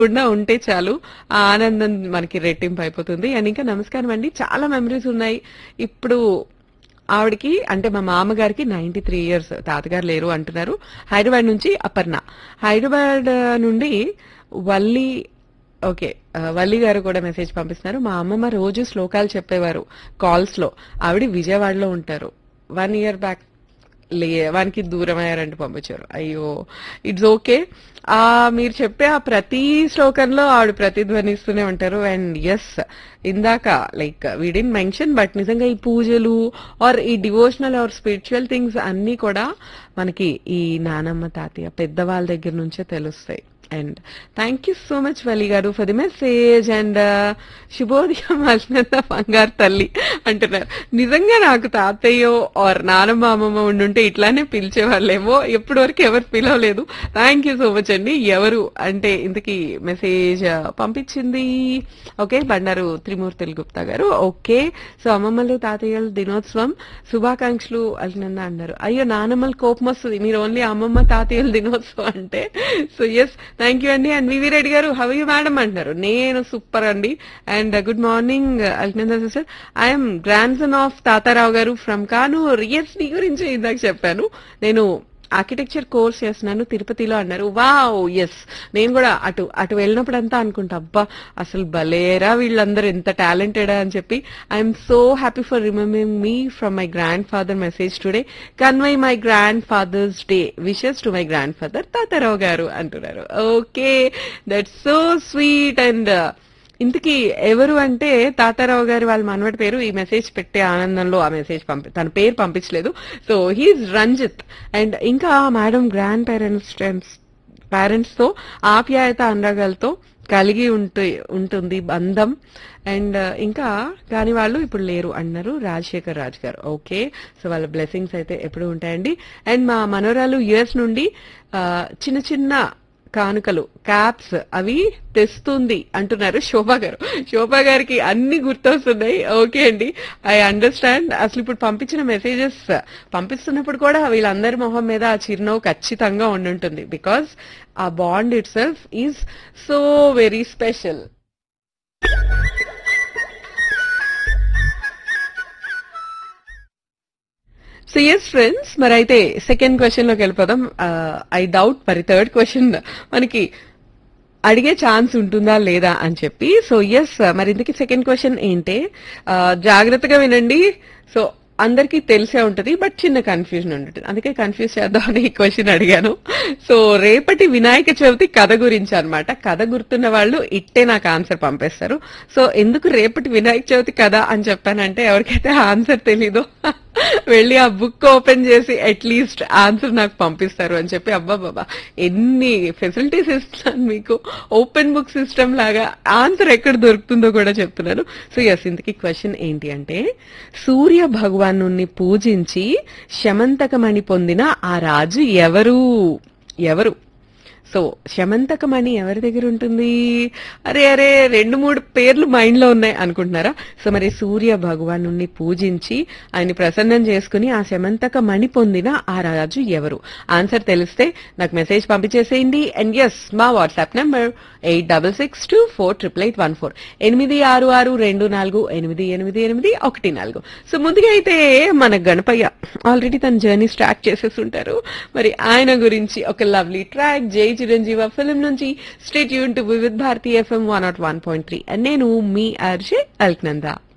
లేకుండా ఉంటే చాలు ఆ ఆనందం మనకి రెట్టింపు అయిపోతుంది అండ్ ఇంకా నమస్కారం అండి చాలా మెమరీస్ ఉన్నాయి ఇప్పుడు ఆవిడకి అంటే మా మామగారికి నైన్టీ త్రీ ఇయర్స్ తాతగారు లేరు అంటున్నారు హైదరాబాద్ నుంచి అపర్ణ హైదరాబాద్ నుండి వల్లి ఓకే ఆ, వల్లి గారు కూడా మెసేజ్ పంపిస్తున్నారు మా అమ్మమ్మ రోజు శ్లోకాలు చెప్పేవారు కాల్స్ లో ఆవిడ విజయవాడలో ఉంటారు వన్ ఇయర్ బ్యాక్ లే వానికి దూరం అయ్యారంటూ పంపించారు అయ్యో ఇట్స్ ఓకే ఆ మీరు చెప్పే ఆ ప్రతి శ్లోకంలో ఆవిడ ప్రతిధ్వనిస్తూనే ఉంటారు అండ్ ఎస్ ఇందాక లైక్ వీడిన్ మెన్షన్ బట్ నిజంగా ఈ పూజలు ఆర్ ఈ డివోషనల్ ఆర్ స్పిరిచువల్ థింగ్స్ అన్ని కూడా మనకి ఈ నానమ్మ తాతయ్య పెద్దవాళ్ళ దగ్గర నుంచే తెలుస్తాయి and thank you so much Vali గారు ఫర్ ది మెసేజ్ అండ్ శుభోదయం అల్నంద బంగారు తల్లి అంటున్నారు నిజంగా నాకు తాతయ్యో ఆర్ నానమ్మ అమ్మమ్మ ఉండుంటే ఇట్లానే పిలిచేవాళ్ళేమో ఎప్పటి వరకు ఎవరు పిలవలేదు థ్యాంక్ యూ సో మచ్ అండి ఎవరు అంటే ఇంతకీ మెసేజ్ పంపించింది ఓకే బండారు త్రిమూర్తులు గుప్తా గారు ఓకే సో అమ్మమ్మలు తాతయ్యలు దినోత్సవం శుభాకాంక్షలు అల్నంద అన్నారు అయ్యో నానమ్మలు కోపం వస్తుంది మీరు ఓన్లీ అమ్మమ్మ తాతయ్యల దినోత్సవం అంటే సో ఎస్ థ్యాంక్ యూ అండి అండ్ వివి రెడ్డి గారు హవ్ యూ మేడం అంటున్నారు నేను సూపర్ అండి and good morning Alnanda sister I'm grandson of Tatarao గారు ఫ్రమ్ కానూర్ ఎస్ నీ గురించి ఇందాక చెప్పాను నేను ఆర్కిటెక్చర్ కోర్స్ చేస్తున్నాను తిరుపతిలో అన్నారు వావ్ ఎస్ నేను కూడా అటు అటు వెళ్ళినప్పుడు అంతా అనుకుంటా అబ్బా అసలు భలేరా వీళ్ళందరూ ఎంత టాలెంటెడ్ అని చెప్పి I'm so happy for remembering me from my grandfather message today convey my grandfather's day wishes to my grandfather Tatarao గారు అంటున్నారు okay that's so sweet and ఇంతకీ ఎవరు అంటే తాతారావు గారి వాళ్ళ మనవడి పేరు ఈ మెసేజ్ పెట్టే ఆనందంలో ఆ మెసేజ్ పంపి తన పేరు పంపించలేదు సో హీఈస్ రంజిత్ అండ్ ఇంకా మేడం గ్రాండ్ పేరెంట్స్ పేరెంట్స్ తో ఆప్యాయత అనురాగాలతో కలిగి ఉంటు ఉంటుంది బంధం అండ్ ఇంకా కాని వాళ్ళు ఇప్పుడు లేరు అన్నారు రాజశేఖర్ రాజ్ గారు ఓకే సో వాళ్ళ బ్లెస్సింగ్స్ అయితే ఎప్పుడు ఉంటాయండి అండ్ మా మనోరాలు యుఎస్ నుండి ఆ, చిన్న చిన్న కానుకలు క్యాప్స్ అవి తెస్తుంది అంటున్నారు శోభా గారు శోభా గారికి అన్ని గుర్తొస్తున్నాయి ఓకే అండి ఐ అండర్స్టాండ్ అసలు ఇప్పుడు పంపించిన మెసేజెస్ పంపిస్తున్నప్పుడు కూడా వీళ్ళందరి మొహం మీద ఆ చిరునవ్వు ఖచ్చితంగా ఉండుంటుంది బికాస్ ఆ bond itself is so very special so yes friends మరి అయితే సెకండ్ క్వశ్చన్ లోకి వెళ్ళిపోదాం ఐ డౌట్ మరి థర్డ్ క్వశ్చన్ మనకి అడిగే ఛాన్స్ ఉంటుందా లేదా అని చెప్పి సో ఎస్ మరి ఇంతకీ సెకండ్ క్వశ్చన్ ఏంటే ఆ, జాగ్రత్తగా వినండి సో అందరికీ తెలిసే ఉంటది బట్ చిన్న కన్ఫ్యూజన్ ఉంటుంది అందుకే కన్ఫ్యూజ్ చేద్దామని ఈ క్వశ్చన్ అడిగాను సో రేపటి వినాయక చవితి కథ గురించి అన్నమాట కథ గుర్తున్న వాళ్ళు ఇట్టే నాకు ఆన్సర్ పంపేస్తారు సో ఎందుకు రేపటి వినాయక చవితి కథ అని చెప్పానంటే ఎవరికైతే ఆన్సర్ తెలీదో వెళ్ళి ఆ బుక్ ఓపెన్ చేసి అట్లీస్ట్ ఆన్సర్ నాకు పంపిస్తారు అని చెప్పి అబ్బా బాబా ఎన్ని ఫెసిలిటీస్ ఇస్తున్నాను మీకు ఓపెన్ బుక్ సిస్టమ్ లాగా ఆన్సర్ ఎక్కడ దొరుకుతుందో కూడా చెప్తున్నాను సో ఎస్ ఇంతకీ క్వశ్చన్ ఏంటి అంటే సూర్య భగవాను పూజించి శమంతకమణి పొందిన ఆ రాజు ఎవరు ఎవరు సో శమంతకమణి ఎవరి దగ్గర ఉంటుంది అరే అరే రెండు మూడు పేర్లు మైండ్ లో ఉన్నాయి అనుకుంటున్నారా సో మరి సూర్య భగవాను పూజించి ఆయన్ని ప్రసన్నం చేసుకుని ఆ శమంతక మణి పొందిన ఆ రాజు ఎవరు ఆన్సర్ తెలిస్తే నాకు మెసేజ్ పంపించేసేయండి అండ్ ఎస్ మా WhatsApp number eight double six two four triple eight one four ఎనిమిది ఆరు ఆరు రెండు నాలుగు ఎనిమిది ఎనిమిది ఎనిమిది ఒకటి నాలుగు సో ముందుగా అయితే మన గణపయ్య ఆల్రెడీ తన జర్నీ స్టార్ట్ చేసేసి ఉంటారు మరి ఆయన గురించి ఒక లవ్లీ ట్రాక్ జై చిరంజీవ ఫిలిం నుంచి స్టేట్ యూన్ to Vividh Bharati FM one naught one point three నేను మీ ఆర్జే అల్క్నందా